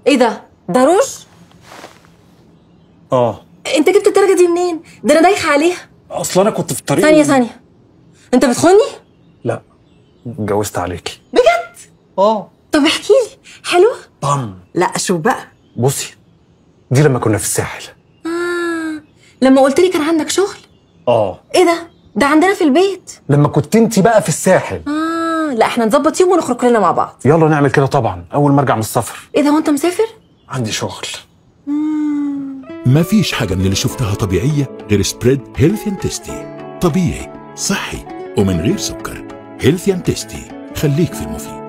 ايه ده ده روج اه انت جبت الدرجه دي منين ده انا دايخه عليها اصل انا كنت في الطريق ثانيه ثانيه انت بتخوني لا اتجوزت عليكي بجد اه طب احكي لي حلو طم لا شو بقى بصي دي لما كنا في الساحل آه. لما قلت لي كان عندك شغل اه ايه ده ده عندنا في البيت لما كنت انت بقى في الساحل اه لا احنا نظبط يوم ونخرج كلنا مع بعض يلا نعمل كده طبعا اول ما ارجع من السفر ايه ده وانت مسافر عندي شغل مفيش حاجة من اللي شفتها طبيعية غير سبريد هيلثي اند تيستي طبيعي صحي ومن غير سكر هيلثي اند تيستي خليك في المفيد